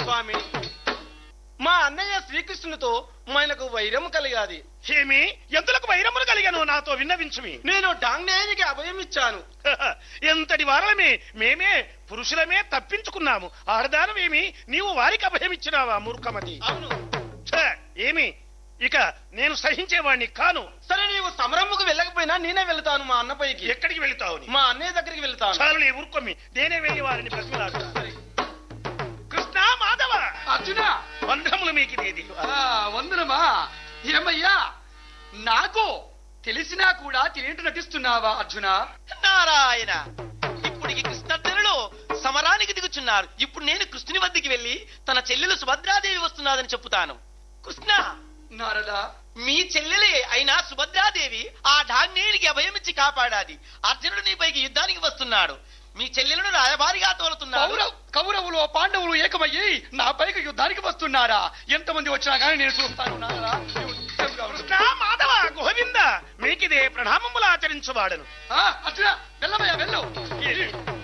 స్వామి మా అన్నయ్య శ్రీకృష్ణునితో మనకు వైరం కలిగాది ఏమి ఎందులకు వైరములు కలిగాను నాతో విన్నవించుమి నేను డాంగ్నేయునికి అభయం ఇచ్చాను ఎంతటి వారలమే మేమే పురుషులమే తప్పించుకున్నాము ఆడదానమేమి నీవు వారికి అభయమిచ్చినావా మూర్ఖమతి అవును ఛ, ఏమి ఇక నేను సహించేవాణ్ణి కాను సరే నీవు సమరముకు వెళ్ళకపోయినా నేనే వెళ్తాను మా అన్నపైకి ఎక్కడికి వెళుతావు నీ? మా అన్నయ్య దగ్గరికి వెళ్తాను చాలు నీ ఊరుకొమ్మి నేనే వెళ్ళి వారిని బ్రతిమలాడుతా కృష్ణ మాధవ అర్జున బంధములు మీకు ఇది ఆ, వందనమా ఏమయ్యా నాకు తెలిసినా కూడా తెలియట నటిస్తున్నావా అర్జున నారాయణ ఇప్పుడికి కృష్ణార్జునులు సమరానికి దిగుచున్నారు ఇప్పుడు నేను కృష్ణుని వద్దకి వెళ్లి తన చెల్లెలు సుభద్రాదేవి వస్తున్నదని చెప్పుతాను కృష్ణ నారదా మీ చెల్లెలే అయినా సుభద్రాదేవి ఆ ఢాగ్నేయునికి అభయమిచ్చి కాపాడాది అర్జునుడు నీపైకి యుద్ధానికి వస్తున్నాడు మీ చెల్లెలను రాయబారిగా తోలుతున్నాడు కౌరవ్ కౌరవులు పాండవులు ఏకమయ్యి నా పైకి యుద్ధానికి వస్తున్నారా ఎంతమంది వచ్చినా గానీ నేను చూస్తాను నారదా నీవు క్షేమంగా ఉండు. కృష్ణ మాధవ గోవింద మీకిదే ప్రణామములు ఆచరించువాడను ఆ, అర్జున వెళ్ళమయ్యా వెళ్ళు